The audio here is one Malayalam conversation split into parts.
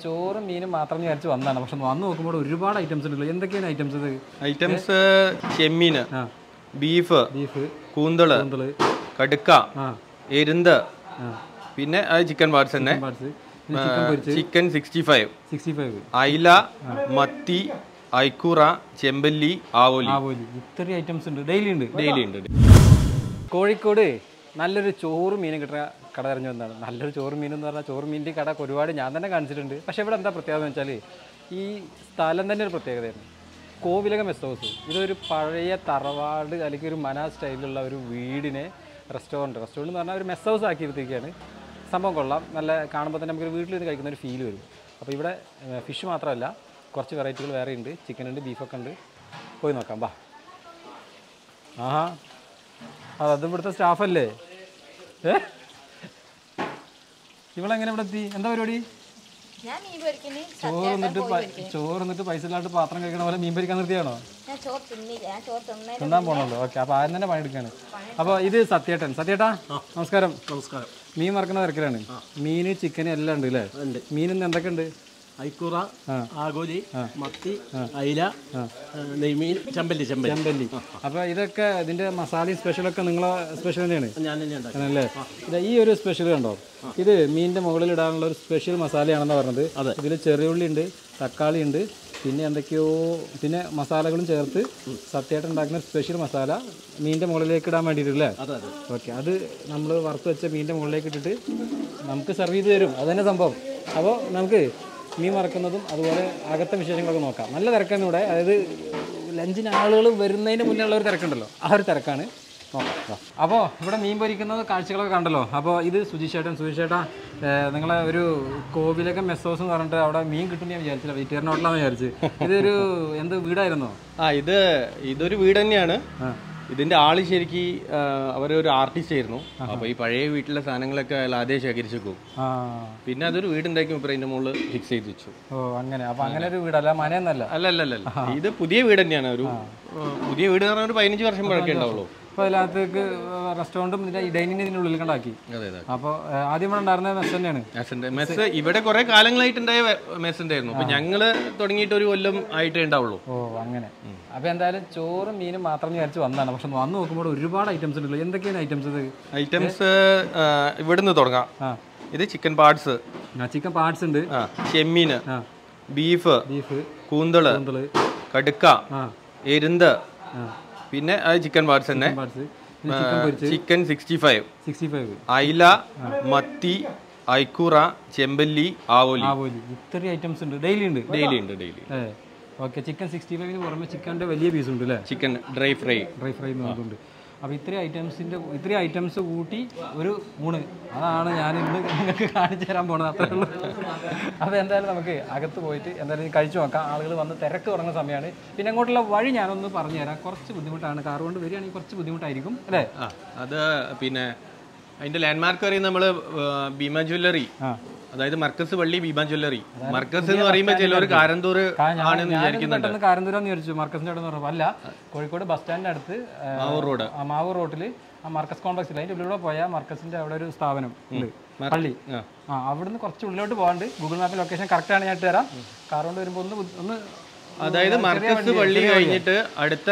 ചോറും മീനും മാത്രം വിചാരിച്ച് വന്നതാണ് പക്ഷെ വന്ന് നോക്കുമ്പോൾ ഒരുപാട് ഐറ്റംസ് ഉണ്ടല്ലോ എന്തൊക്കെയാണ് ഐറ്റംസ് ഇത് ഐറ്റംസ് ചെമ്മീന് ആ ബീഫ് ബീഫ് കൂന്തള് കൂന്തള് കടുക്ക ആ എരുന്ത് ആ പിന്നെ അത് ചിക്കൻ പാർട്സ് തന്നെ പാർട്സ് ചിക്കൻ പൊരിച്ച് chicken sixty five sixty five അയില മത്തി ഐക്കൂറ ചെമ്പല്ലി ആവോലി ആവോലി ഇത്രയും ഐറ്റംസ് ഉണ്ട് ഡെയിലി ഉണ്ട് ഡെയിലി ഉണ്ട് കോഴിക്കോട് നല്ലൊരു ചോറ് മീൻ കിട്ടുന്ന കട തെരഞ്ഞു വന്നതാണ് നല്ലൊരു ചോറ് മീൻ എന്ന് പറഞ്ഞാൽ ചോറ് മീനിൻ്റെ കട ഒരുപാട് ഞാൻ തന്നെ കാണിച്ചിട്ടുണ്ട് പക്ഷേ ഇവിടെ എന്താ പ്രത്യേകത എന്ന് വെച്ചാൽ ഈ സ്ഥലം തന്നെ ഒരു പ്രത്യേകതയാണ് കോവിലകം ഗസ്റ്റ് ഹൗസ് ഇതൊരു പഴയ തറവാട് അല്ലെങ്കിൽ ഒരു മന സ്റ്റൈലിലുള്ള ഒരു വീടിനെ റെസ്റ്റോറൻറ്റ് റെസ്റ്റോറൻറ്റ് എന്ന് പറഞ്ഞാൽ ഒരു മെസ് ഹൗസ് ആക്കിയെടുത്തേക്കാണ് സംഭവം കൊള്ളാം നല്ല കാണുമ്പോൾ തന്നെ നമുക്ക് വീട്ടിലിരുന്ന് കഴിക്കുന്ന ഒരു ഫീൽ വരും അപ്പോൾ ഇവിടെ ഫിഷ് മാത്രമല്ല കുറച്ച് വെറൈറ്റികൾ വേറെ ഉണ്ട് ചിക്കൻ ഉണ്ട് ബീഫൊക്കെ ഉണ്ട് പോയി നോക്കാം ബാ ആഹാ ആ, അത് ഇവിടുത്തെ സ്റ്റാഫല്ലേ ഏ ഇവളെങ്ങനെ ഇവിടെ എത്തി എന്താ പരിപാടി ഞാൻ മീൻ പൊരിക്കുന്നു ചോറ് എന്നിട്ട് ചോറ് എന്നിട്ട് പൈസ ഇല്ലാണ്ട് പാത്രം കഴിക്കണ പോലെ മീൻ പൊരിക്കാൻ നിർത്തിയാണോ ഞാൻ ചോറ് തിന്നില്ല ഞാൻ ചോറ് തിന്നേ തിന്നാൻ പോണല്ലോ ഓക്കെ അപ്പോൾ ആദ്യം തന്നെ പണിയെടുക്കാണ് അപ്പോൾ ഇത് സത്യേട്ടൻ സത്യേട്ടാ നമസ്കാരം നമസ്കാരം മീൻ മറക്കുന്ന തിരക്കിലാണ് മീന് ചിക്കൻ എല്ലാം ഉണ്ട് അല്ലേ മീൻ ഇന്ന് എന്തൊക്കെ ഉണ്ട് ഐക്കൂറ ആ. ആഗോലി മത്തി അയില നെയ്മീൻ ചെമ്പല്ലി ചെമ്പല്ലി ചെമ്പല്ലി അപ്പോൾ ഇതൊക്കെ ഇതിന്റെ മസാലയും സ്പെഷ്യലൊക്കെ നിങ്ങളെ സ്പെഷ്യൽ തന്നെയാണ് ഞാൻ തന്നെ ഉണ്ടാക്കി ആണല്ലേ ഇത് ഈ ഒരു സ്പെഷ്യൽ കണ്ടോ ഇത് മീനിന്റെ മുകളിൽ ഇടാനുള്ള ഒരു സ്പെഷ്യൽ മസാലയാണെന്ന് പറഞ്ഞത് ഇതിൽ ചെറിയുള്ളി ഉണ്ട് തക്കാളി ഉണ്ട് പിന്നെ എന്തൊക്കെയോ പിന്നെ മസാലകളും ചേർത്ത് സത്യമായിട്ട് ഉണ്ടാക്കുന്ന സ്പെഷ്യൽ മസാല മീനിന്റെ മുകളിലേക്ക് ഇടാൻ വേണ്ടിയിട്ടല്ലേ അതെ അതെ ഓക്കെ അത് നമ്മൾ വറുത്ത് വെച്ച മീനിന്റെ മുകളിലേക്ക് ഇട്ടിട്ട് നമുക്ക് സെർവ് ചെയ്ത് തരും അത് തന്നെ സംഭവം അപ്പോൾ നമുക്ക് മീൻ വറക്കുന്നതും അതുപോലെ അകത്തെ വിശേഷങ്ങളൊക്കെ നോക്കാം നല്ല തിരക്കാണ് ഇവിടെ അതായത് ലഞ്ചിന് ആളുകൾ വരുന്നതിന് മുന്നേ ഉള്ള ഒരു തിരക്കുണ്ടല്ലോ ആ ഒരു തിരക്കാണ് നോക്കാം അപ്പോൾ ഇവിടെ മീൻ പൊരിക്കുന്നത് കാഴ്ചകളൊക്കെ കണ്ടല്ലോ അപ്പോൾ ഇത് സുജിഷേട്ടൻ സുജിഷേട്ടാ നിങ്ങളെ ഒരു കോവിലൊക്കെ മെസ് ഹൗസ് എന്ന് പറഞ്ഞിട്ട് അവിടെ മീൻ കിട്ടും ഞാൻ വിചാരിച്ചില്ല വെജിറ്റേറിയൻ ഹോട്ടലാന്ന് വിചാരിച്ച് ഇതൊരു എന്ത് വീടായിരുന്നോ ആ ഇത് ഇതൊരു വീട് തന്നെയാണ് ആ. ഇതിന്റെ ആള് ശരിക്ക് അവരൊരു ആർട്ടിസ്റ്റ് ആയിരുന്നു അപ്പൊ ഈ പഴയ വീട്ടിലെ സാധനങ്ങളൊക്കെ അയാൾ ആദ്യം ശേഖരിച്ചു വെക്കും ആ പിന്നെ അതൊരു വീടുണ്ടാക്കി ഇപ്പം അതിന്റെ മുകളിൽ ഫിക്സ് ചെയ്ത് വെച്ചു ഓ അങ്ങനെ അപ്പോൾ അങ്ങനെ ഒരു വീടല്ല മനയെന്നല്ല അല്ല അല്ല അല്ല അല്ല ഇത് പുതിയ വീട് തന്നെയാണ് ഒരു ആ, പുതിയ വീട് എന്ന് പറഞ്ഞാൽ ഒരു പതിനഞ്ച് വർഷം പഴക്കേ ഉണ്ടാവുള്ളൂ അപ്പോൾ അതിനകത്തേക്ക് റെസ്റ്റോറൻറ്റും ഇതിൻ്റെ ഡൈനിങ് ഇതിൻ്റെ ഉള്ളിൽ കണ്ടാക്കി അതെ അതെ അപ്പോൾ ആദ്യം ഇവിടെ ഉണ്ടായിരുന്ന മെസ് തന്നെയാണ് മെസ്സിന്റെ മെസ്സ് ഇവിടെ കുറെ കാലങ്ങളായിട്ടുണ്ടായ മെസ് ഉണ്ടായിരുന്നു അപ്പൊ ഞങ്ങള് തുടങ്ങിയിട്ട് ഒരു കൊല്ലം ആയിട്ടേ ഉണ്ടാവുള്ളൂ ഓ അങ്ങനെ അപ്പോൾ എന്തായാലും ചോറും മീനും മാത്രം വിചാരിച്ച് വന്നതാണ് പക്ഷെ വന്ന് നോക്കുമ്പോൾ ഒരുപാട് ഐറ്റംസ് ഉണ്ടല്ലോ എന്തൊക്കെയാണ് ഐറ്റംസ് ഇത് ഐറ്റംസ് ഇവിടുന്ന് തുടങ്ങാം ആ ഇത് ചിക്കൻ പാർട്സ് ചിക്കൻ പാർട്സ് ഉണ്ട് ആ ചെമ്മീന് ആ ബീഫ് ബീഫ് കൂന്തള് കൂന്തള് കടുക്ക ആ എരുന്ത് ആ പിന്നെ അത് ചിക്കൻ പാർട്സ് തന്നെ പാർട്സ് ചിക്കൻ പൊരിച്ച് chicken sixty five sixty five അയില മത്തി ഐക്കൂറ ചെമ്പല്ലി ആവോലി ആവോലി ഇത്രയും ഐറ്റംസ് ഉണ്ട് ഡെയിലി ഉണ്ട് ഡെയിലി ഉണ്ട് ഡെയിലി ഏ ഓക്കെ ചിക്കൻ സിക്സ്റ്റി ഫൈവിന് പുറമെ ചിക്കൻ്റെ വലിയ പീസ് ഉണ്ട് അല്ലേ chicken dry fry dry fry എന്ന് പറഞ്ഞിട്ടുണ്ട് അപ്പോൾ ഇത്രയും ഐറ്റംസിൻ്റെ ഇത്രയും ഐറ്റംസ് കൂട്ടി ഒരു ഊണ് അതാണ് ഞാൻ ഇന്ന് നിങ്ങൾക്ക് കാണിച്ചു തരാൻ പോണത് അത്രേ ഉള്ളൂ അപ്പോൾ എന്തായാലും നമുക്ക് അകത്ത് പോയിട്ട് എന്തായാലും ഇത് കഴിച്ചു നോക്കാം ആളുകൾ വന്ന് തിരക്ക് തുടങ്ങുന്ന സമയമാണ് പിന്നെ അങ്ങോട്ടുള്ള വഴി ഞാനൊന്ന് പറഞ്ഞു തരാം കുറച്ച് ബുദ്ധിമുട്ടാണ് കാർ കൊണ്ട് വരികയാണെങ്കിൽ കുറച്ച് ബുദ്ധിമുട്ടായിരിക്കും അല്ലേ ആ അത് പിന്നെ അതിന്റെ ലാൻഡ്മാർക്ക് പറയുന്നത് നമ്മള് ഭീമ ജ്വല്ലറി ആ അതായത് മർക്കസ് പള്ളി ഭീമ ജ്വല്ലറി മർക്കസ് എന്ന് പറയുമ്പോൾ ചിലർ കാരന്തൂർ ആണെന്ന് വിചാരിക്കുന്നുണ്ട് പെട്ടെന്ന് കാരന്തൂരാന്ന് വിചാരിച്ചു മർക്കസിൻ്റെ അവിടെ പറഞ്ഞപ്പോൾ അല്ല കോഴിക്കോട് ബസ് സ്റ്റാൻഡിൻ്റെ അടുത്ത് ആ, മാവൂർ റോഡ് ആ മാവൂർ റോട്ടിൽ ആ മർക്കസ് കോംപ്ലക്സിൽ അതിൻ്റെ ഉള്ളിലൂടെ പോയാൽ മർക്കസിൻ്റെ അവിടെ ഒരു സ്ഥാപനം ഉണ്ട് പള്ളി ആ. ആ അവിടുന്ന് കുറച്ച് ഉള്ളിലോട്ട് പോകാണ്ട് ഗൂഗിൾ മാപ്പിൽ ലൊക്കേഷൻ കറക്റ്റ് ആണ് ഞാൻ ഇട്ട് തരാം കാർ കൊണ്ട് വരുമ്പോൾ ഒന്ന് ബുദ്ധി- ഒന്ന് അതായത് മർക്കസ് പള്ളി കഴിഞ്ഞിട്ട് അടുത്ത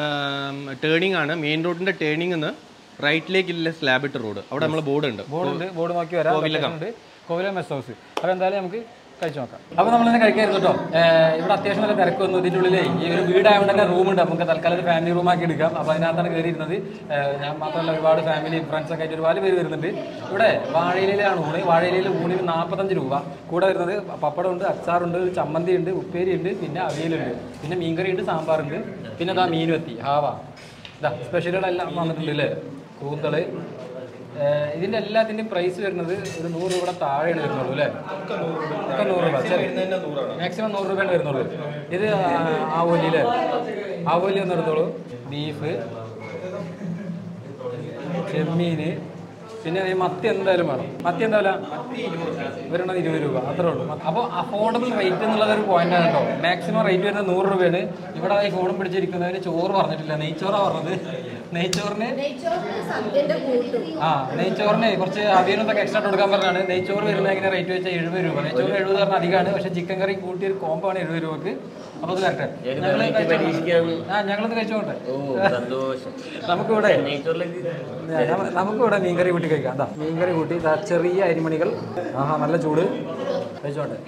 ടേണിംഗ് ആണ് മെയിൻ റോഡിന്റെ ടേണിംഗ് എന്ന് റൈറ്റിലേക്കില്ല സ്ലാബിട്ട് റോഡ് അവിടെ നമ്മളെ ബോർഡ് ഉണ്ട് ബോർഡ് ഉണ്ട് ബോർഡ് നോക്കി വരാം location ഉണ്ട് കോവില മെസ് ഹൗസ് അപ്പോൾ എന്തായാലും നമുക്ക് കഴിച്ചു നോക്കാം അപ്പോൾ നമ്മളിന്ന് കഴിക്കായിരുന്നു കേട്ടോ ഏഹ് ഇവിടെ അത്യാവശ്യം നല്ല തിരക്ക് വന്നു ഇതിൻ്റെ ഉള്ളിലേ ഈ ഒരു വീടായതുകൊണ്ട് തന്നെ റൂമുണ്ട് നമുക്ക് തൽക്കാലം ഒരു ഫാമിലി റൂമാക്കി എടുക്കാം അപ്പോൾ അതിനകത്താണ് കയറിയിരുന്നത് ഏഹ് ഞാൻ മാത്രമല്ല ഒരുപാട് ഫാമിലി ഫ്രണ്ട്സ് ഒക്കെ ആയിട്ട് ഒരുപാട് പേര് വരുന്നുണ്ട് ഇവിടെ വാഴയിലാണ് ഊണ് വാഴയിലയിൽ ഊണിന് നാൽപ്പത്തഞ്ച് രൂപ കൂടെ വരുന്നത് പപ്പടമുണ്ട് അച്ചാറുണ്ട് ഒരു ചമ്മന്തി ഉണ്ട് ഉപ്പേരി ഉണ്ട് പിന്നെ അവിയലുണ്ട് പിന്നെ മീൻകറി ഉണ്ട് സാമ്പാറുണ്ട് പിന്നെ അതാ മീൻ വെത്തി ഹാവ ഇതാ സ്പെഷ്യലുകളെല്ലാം വന്നിട്ടുണ്ട് അല്ലേ കൂന്തള് ഏഹ് ഇതിന്റെ എല്ലാത്തിന്റെയും പ്രൈസ് വരുന്നത് ഒരു നൂറ് രൂപയുടെ താഴെയാണ് വരുന്നുള്ളൂ അല്ലേ ഒക്കെ നൂറ് രൂപ മാക്സിമം നൂറ് രൂപയാണ് വരുന്നുള്ളൂ ഇത് ആ- ആവോലി അല്ലേ ആവോലി ഒന്ന് എടുത്തോളൂ ബീഫ് ചെമ്മീന് പിന്നെ ഈ മത്തി എന്തായാലും വേണം മത്തി എന്താ വില ഒരെണ്ണം ഇരുപത് രൂപ അത്രേ ഉള്ളൂ അപ്പോൾ അഫോർഡബിൾ റേറ്റ് എന്നുള്ളത് ഒരു പോയിന്റാണ് കേട്ടോ മാക്സിമം റേറ്റ് വരുന്നത് നൂറ് രൂപയാണ് ഇവിടെ ഈ ഫോണും പിടിച്ചിരിക്കുന്നവര് ചോറ് പറഞ്ഞിട്ടില്ല നെയ്ച്ചോറാണ് പറഞ്ഞത് നെയ്ച്ചോറിന് നെയ്ച്ചോറിന് സദ്യന്റെ കൂട്ടും ആ നെയ്ച്ചോറിന് കുറച്ച് അവിയനൊക്കെ എക്സ്ട്രാ കൊടുക്കാൻ പറഞ്ഞാണ് നെയ്ച്ചോറ് വരുന്നത് എങ്ങനെ റേറ്റ് വെച്ചാൽ എഴുപത് രൂപ നെയ്ച്ചോറ് എഴുപത് പറഞ്ഞാൽ അധികമാണ് പക്ഷേ ചിക്കൻ കറി കൂട്ടിയ ഒരു കോംബോ ആണ് എഴുപത് രൂപക്ക് അപ്പോൾ അത് കറക്റ്റ് ഞങ്ങൾ ആ ഞങ്ങളത് കഴിച്ചോട്ടെ സന്തോഷം നമുക്കിവിടെ നെയ്ച്ചോറിലേക്ക് ഞ- നമുക്കിവിടെ മീൻകറി കൂട്ടി കഴിക്കാം എന്താ മീൻകറി കൂട്ടി ദാ ചെറിയ അരിമണികൾ ആഹാ നല്ല ചൂട് കഴിച്ചോട്ടെ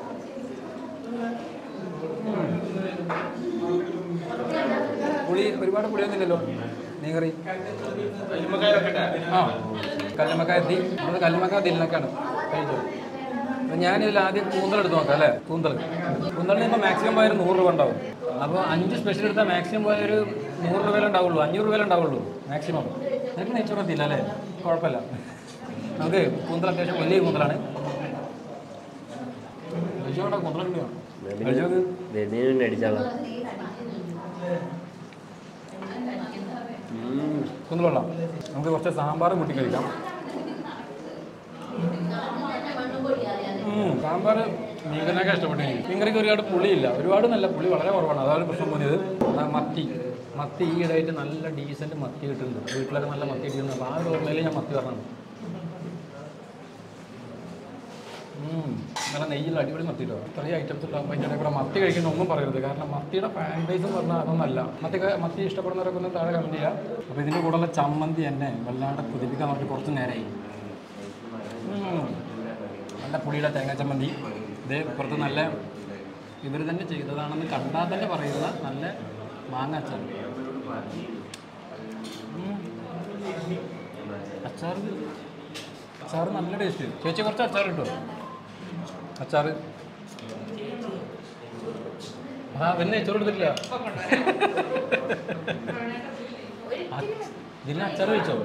പുളി ഒരുപാട് പുളിയൊന്നുമില്ലല്ലോ മീൻകറി ആ കല്ലുമക്ക എത്തി നമ്മൾ കല്ലുമക്ക ദിലിനൊക്കെയാണ് കഴിച്ചോ അപ്പം ഞാനിതിൽ ആദ്യം കൂന്തൽ എടുത്ത് നോക്കാം അല്ലേ കൂന്തൽ കൂന്തലിന് ഇപ്പോൾ മാക്സിമം പോയൊരു നൂറ് രൂപ ഉണ്ടാവും അപ്പോൾ അഞ്ച് സ്പെഷ്യൽ എടുത്താൽ മാക്സിമം പോയൊരു നൂറ് രൂപയിലേ ഉണ്ടാവുള്ളൂ അഞ്ഞൂറ് രൂപയിലേ ഉണ്ടാവുള്ളൂ മാക്സിമം നിനക്ക് നെയ്ച്ചോറ് എത്തിയില്ല അല്ലേ കുഴപ്പമില്ല നമുക്ക് കൂന്തൽ അത്യാവശ്യം വലിയ കൂന്തലാണ് കഴിച്ചോട്ടെ കൂന്തലുണ്ടോ കഴിച്ചോക്ക് വെണ്ണീനെ അടിച്ചാളാ കുന്നുകൊള്ളാം നമുക്ക് കുറച്ച് സാമ്പാർ കൂട്ടി കഴിക്കാം ഉം, സാമ്പാർ മീൻകറിനൊക്കെ ഇഷ്ടപ്പെട്ടു എനിക്ക് മീൻകറിക്ക് ഒരുപാട് പുളിയില്ല ഒരുപാട് നല്ല പുളി വളരെ കുറവാണ് അതാണ് പ്രശ്നം തോന്നിയത് ആ മത്തി മത്തി ഈ ഇടയായിട്ട് നല്ല ഡീസൻറ്റ് മത്തി കിട്ടുന്നുണ്ട് വീട്ടിലൊക്കെ നല്ല മത്തി കിട്ടുന്നുണ്ട് അപ്പോൾ ആ ഒരു ഓർമ്മയിൽ ഞാൻ മത്തി പറഞ്ഞത് ഉം, നല്ല നെയ്യുള്ള അടിപൊളി മത്തി കേട്ടോ ഇത്രയും ഐറ്റംസ് ഉണ്ടാകുമ്പോൾ അതിൻ്റെ കൂടെ മത്തി കഴിക്കുന്ന ഒന്നും പറയരുത് കാരണം മത്തിയുടെ ഫാൻ ബേസ് എന്ന് പറഞ്ഞാൽ അതൊന്നല്ല മത്തി ക- മത്തി ഇഷ്ടപ്പെടുന്നവരൊക്കെ ഒന്നും താഴെ കമന്റ് ചെയ്യാം അപ്പോൾ ഇതിൻ്റെ കൂടെയുള്ള ചമ്മന്തി എന്നെ വല്ലാണ്ട് കുതിപ്പിക്കാൻ നോക്കി കുറച്ച് നേരമായി ഉം. നല്ല പുളിയുടെ തേങ്ങ ചമ്മന്തി ഇത് പുറത്ത് നല്ല ഇവർ തന്നെ ചെയ്തതാണെന്ന് കണ്ടാൽ തന്നെ പറയുന്ന നല്ല മാങ്ങ അച്ചാർ ഉം. അച്ചാർ അച്ചാർ നല്ല ടേസ്റ്റ് ചേച്ചി കുറച്ച് അച്ചാർ കിട്ടുമോ അച്ചാർ ആ പിന്നെ അച്ചാർ എടുത്തിട്ടില്ല ആ, ഇതിന് അച്ചാർ കഴിച്ചോ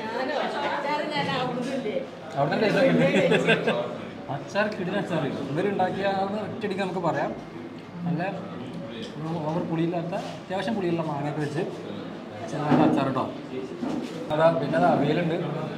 അവിടെ ടേസ്റ്റ് അച്ചാർ കിടില അച്ചാർ ഇവരുണ്ടാക്കിയാന്ന് ഒറ്റയടിക്ക് നമുക്ക് പറയാം നല്ല ഓവർ പുളിയില്ലാത്ത അത്യാവശ്യം പുളിയുള്ള മാങ്ങയൊക്കെ വെച്ച് നല്ല അച്ചാർ കേട്ടോ അതാ പിന്നെ അതാ അവിയലുണ്ട്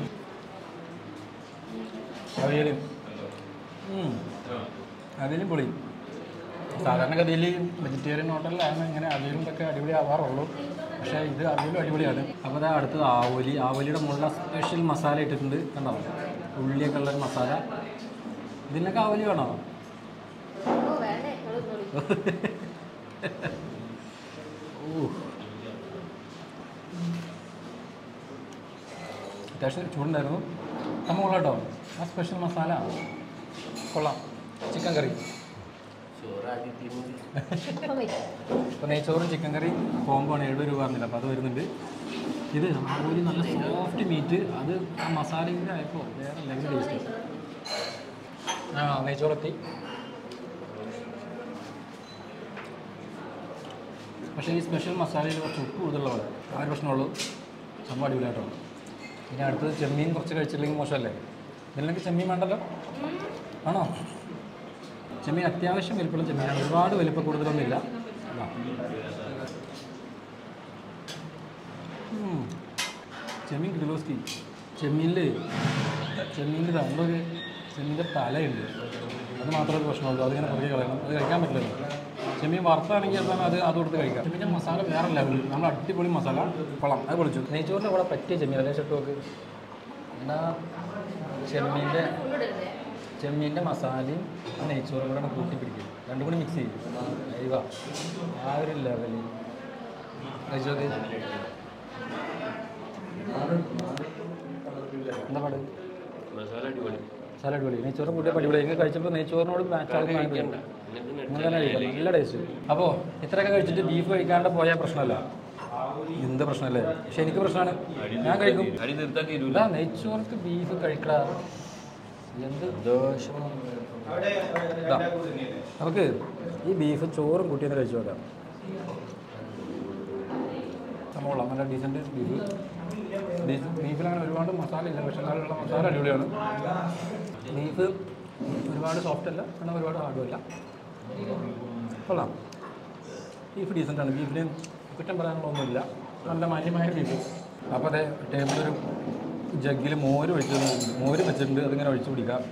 അവിയലും ഉം. അവിയലും പൊളി സാധാരണഗതിയിൽ വെജിറ്റേറിയൻ ഹോട്ടലിലാണ് ഇങ്ങനെ അവിയലും ഇതൊക്കെ അടിപൊളി ആവാറുള്ളൂ പക്ഷേ ഇത് അവിയലും അടിപൊളിയാണ് അപ്പോൾ അതാ അടുത്തത് ആവോലി ആവോലിയുടെ മുകളിൽ സ്പെഷ്യൽ മസാല ഇട്ടിട്ടുണ്ട് കണ്ടോ ഉള്ളിയൊക്കെ ഉള്ള ഒരു മസാല ഇതിനൊക്കെ ആവോലി വേണോ ഓ വേണേ ഓ അത്യാവശ്യം ചൂടുണ്ടായിരുന്നു നമ്മൾ കൊള്ളാം കേട്ടോ ആ സ്പെഷ്യൽ മസാല കൊള്ളാം ചിക്കൻ കറി ചോറാക്കി തിന്നു ഇപ്പോൾ നെയ്ച്ചോറും ചിക്കൻ കറി കോംബോ ആണ് എഴുപത് രൂപ പറഞ്ഞില്ല അപ്പോൾ അത് വരുന്നുണ്ട് ഇത് ആവോലി നല്ല സോഫ്റ്റ് മീറ്റ് അത് ആ മസാലയും കൂടെ ആയപ്പോൾ വേറെ ലെഗ് ടേസ്റ്റ് ആ നെയ്ച്ചോറെത്തി പക്ഷേ ഈ സ്പെഷ്യൽ മസാലയിൽ കുറച്ച് ഉപ്പ് കൂടുതലുള്ള പോലെ ആ ഒരു പ്രശ്നമുള്ളൂ സംഭവം അടിപൊളിയായിട്ടോ ഇനി അടുത്തത് ചെമ്മീൻ കുറച്ച് കഴിച്ചില്ലെങ്കിൽ മോശമല്ലേ ഇതിലേക്ക് ചെമ്മീൻ വേണ്ടല്ലോ ആണോ ചെമ്മീൻ അത്യാവശ്യം വലിപ്പമുള്ള ചെമ്മീനാണ് ഒരുപാട് വലിപ്പം കൂടുതലൊന്നുമില്ല ഇതാ. ഉം. ചെമ്മീൻ കിലോസ്റ്റി ചെമ്മീനിൽ ചെമ്മീൻ്റെ നമ്മളൊരു ചെമ്മീൻ്റെ തലയുണ്ട് അത് മാത്രമേ ഒരു പ്രശ്നമുള്ളൂ അതിങ്ങനെ പുറകെ കളയണം അത് കഴിക്കാൻ പറ്റില്ലല്ലോ ചെമ്മീൻ വറുത്താണെങ്കിൽ അതാണ് അത് അത് കൊടുത്ത് കഴിക്കാം ചെമ്മീൻ്റെ മസാല വേറെ ലെവലിൽ നമ്മൾ അടിപൊളി മസാല കൊള്ളാം അത് പൊളിച്ചു നെയ്ച്ചോറിൻ്റെ കൂടെ പറ്റിയ ചെമ്മീൻ അല്ലേ ഷർട്ട് നോക്ക് എന്താ ചെമ്മീൻ്റെ ചെമ്മീൻ്റെ മസാലയും ആ നെയ്ച്ചോറും കൂടെ കൂട്ടി പിടിക്കും രണ്ടും കൂടി മിക്സ് ചെയ്യും അയവ ആ ഒരു ലെവലിൽ കഴിച്ചോക്ക് എന്താ പാട് മസാല അടിപൊളി മസാല അടിപൊളി നെയ്ച്ചോറും കൂട്ടിയ അടിപൊളി നിങ്ങൾ കഴിച്ചപ്പോൾ നെയ്ച്ചോറിനോട് മാച്ച് ആകുന്ന അങ്ങനെ തന്നെ കഴിക്കാം നല്ല ടേസ്റ്റ് അപ്പോൾ ഇത്രയൊക്കെ കഴിച്ചിട്ട് ബീഫ് കഴിക്കാണ്ട് പോയാൽ പ്രശ്നമല്ല എന്ത് പ്രശ്നമല്ലേ പക്ഷെ എനിക്ക് പ്രശ്നമാണ് ഞാൻ കഴിക്കും അടി നിർത്താൻ തീരൂല ഇതാ നെയ്ച്ചോർക്ക് ബീഫ് കഴിക്കടാ എന്ത് ദോഷമാണ് ഇതാ, നമുക്ക് ഈ ബീഫ് ചോറും കൂട്ടി ഒന്ന് കഴിച്ചു നോക്കാം സംഭവം നല്ല ഡീസൻറ്റ് ബീഫ് ബീഫ് ബീഫിൽ അങ്ങനെ ഒരുപാട് മസാല ഇല്ല പക്ഷേ എന്നാലുള്ള മസാല അടിപൊളിയാണ് ബീഫ് ഒരുപാട് സോഫ്റ്റ് അല്ല എന്നാൽ ഒരുപാട് ഹാർഡും അല്ല കൊള്ളാം ബീഫ് ഡീസൻ്റാണ് ബീഫിന് കുറ്റം പറയാനുള്ളതൊന്നുമില്ല നല്ല മാന്യമായ ബീഫ് അപ്പോൾ അതെ ടേബിളൊരു ജഗ്ഗിൽ മോര് ഒഴിച്ചിട്ടുണ്ട് മോര് വെച്ചിട്ടുണ്ട് അതിങ്ങനെ ഒഴിച്ച് കുടിക്കാം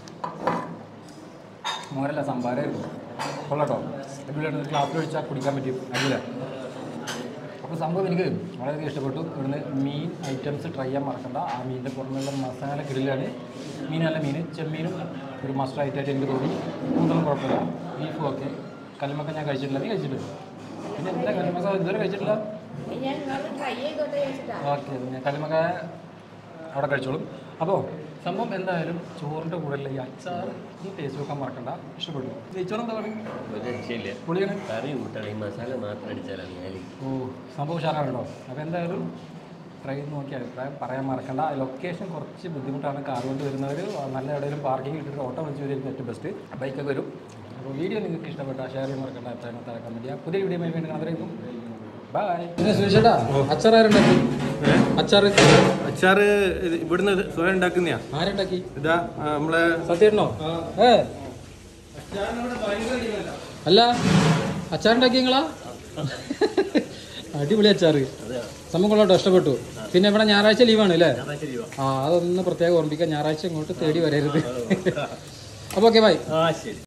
മോരല്ല സംഭാരമായിരുന്നു കൊള്ളട്ടോ അടിപൊളിയായിട്ട് ഗ്ലാസ്സിൽ ഒഴിച്ചാൽ കുടിക്കാൻ പറ്റും അടിപൊളിയ അപ്പോൾ സംഭവം എനിക്ക് വളരെയധികം ഇഷ്ടപ്പെട്ടു ഇവിടുന്ന് മീൻ ഐറ്റംസ് ട്രൈ ചെയ്യാൻ മറക്കണ്ട ആ മീനിൻ്റെ പുറമെയുള്ള മസാല ഗ്രില്ലാണ് മീൻ നല്ല മീൻ ചെമ്മീനും ഒരു മസ്റ്റ് ഐറ്റമായിട്ട് എനിക്ക് തോന്നി കൂടുതലും കുഴപ്പമില്ല ബീഫും ഒക്കെ കല്ലുമൊക്കെ ഞാൻ കഴിച്ചിട്ടില്ല നീ കഴിച്ചിട്ടില്ല പിന്നെ എന്താ കല്ലുമക്ക ഇതുവരെ കഴിച്ചിട്ടില്ല ഞാൻ നിങ്ങൾ ട്രൈ ചെയ്തോട്ടെ ചോദിച്ചിട്ടാ ഓക്കെ ഞാൻ കല്ലുമക്ക അവിടെ കഴിച്ചോളും അപ്പോൾ സംഭവം എന്തായാലും ചോറിൻ്റെ കൂടെയുള്ള ഈ അച്ചാർ ഈ ടേസ്റ്റ് വെക്കാൻ മറക്കണ്ട ഇഷ്ടപ്പെട്ടു നെയ്ച്ചോറ് എന്താ പറയുക ഒരു രക്ഷയില്ല പുളിയാണ് കറി കൂട്ടണം ഈ മസാല മാത്രം അടിച്ചാലാണ് ഞാൻ ഓ സംഭവം ഉഷാറാണല്ലോ അപ്പോൾ എന്തായാലും ട്രൈ ചെയ്ത് നോക്കി അഭിപ്രായം പറയാൻ മറക്കണ്ട ലൊക്കേഷൻ കുറച്ച് ബുദ്ധിമുട്ടാണ് കാർ കൊണ്ട് വരുന്നവർ നല്ല എവിടെയെങ്കിലും പാർക്കിംഗ് ഇട്ടിട്ട് ഓട്ടോ വിളിച്ച് വരുന്നത് ഏറ്റവും ബെസ്റ്റ് ബൈക്കൊക്കെ വരും അപ്പോൾ വീഡിയോ നിങ്ങൾക്ക് ഇഷ്ടപ്പെട്ട ഷെയർ ചെയ്യാൻ മറക്കണ്ട അഭിപ്രായം തറക്കാൻ പറ്റിയ പുതിയ വീഡിയോ വേണ്ടി കാണുന്നവരേക്കും ബൈ പിന്നെ സുരേഷേട്ടാ അച്ചാർ ആരുണ്ടാക്കി അച്ചാർ അച്ചാറ് ഇത് ഇവിടുന്ന് സ്വയം ഉണ്ടാക്കുന്നയാ ആരുണ്ടാക്കി ഇതാ ആ, നമ്മളെ സത്യേട്ടനോ ഏ അല്ല അച്ചാറുണ്ടാക്കി നിങ്ങളാ അടിപൊളി അച്ചാറ് സംഭവം കൊള്ളാട്ടോ ഇഷ്ടപ്പെട്ടു പിന്നെ ഇവിടെ ഞായറാഴ്ച ലീവാണ് അല്ലേ ആ അതൊന്ന് പ്രത്യേകം ഓർമ്മിക്കാം ഞായറാഴ്ച ഇങ്ങോട്ട് തേടി വരരുത് അപ്പോൾ ഓക്കെ ബൈ ആ ശരി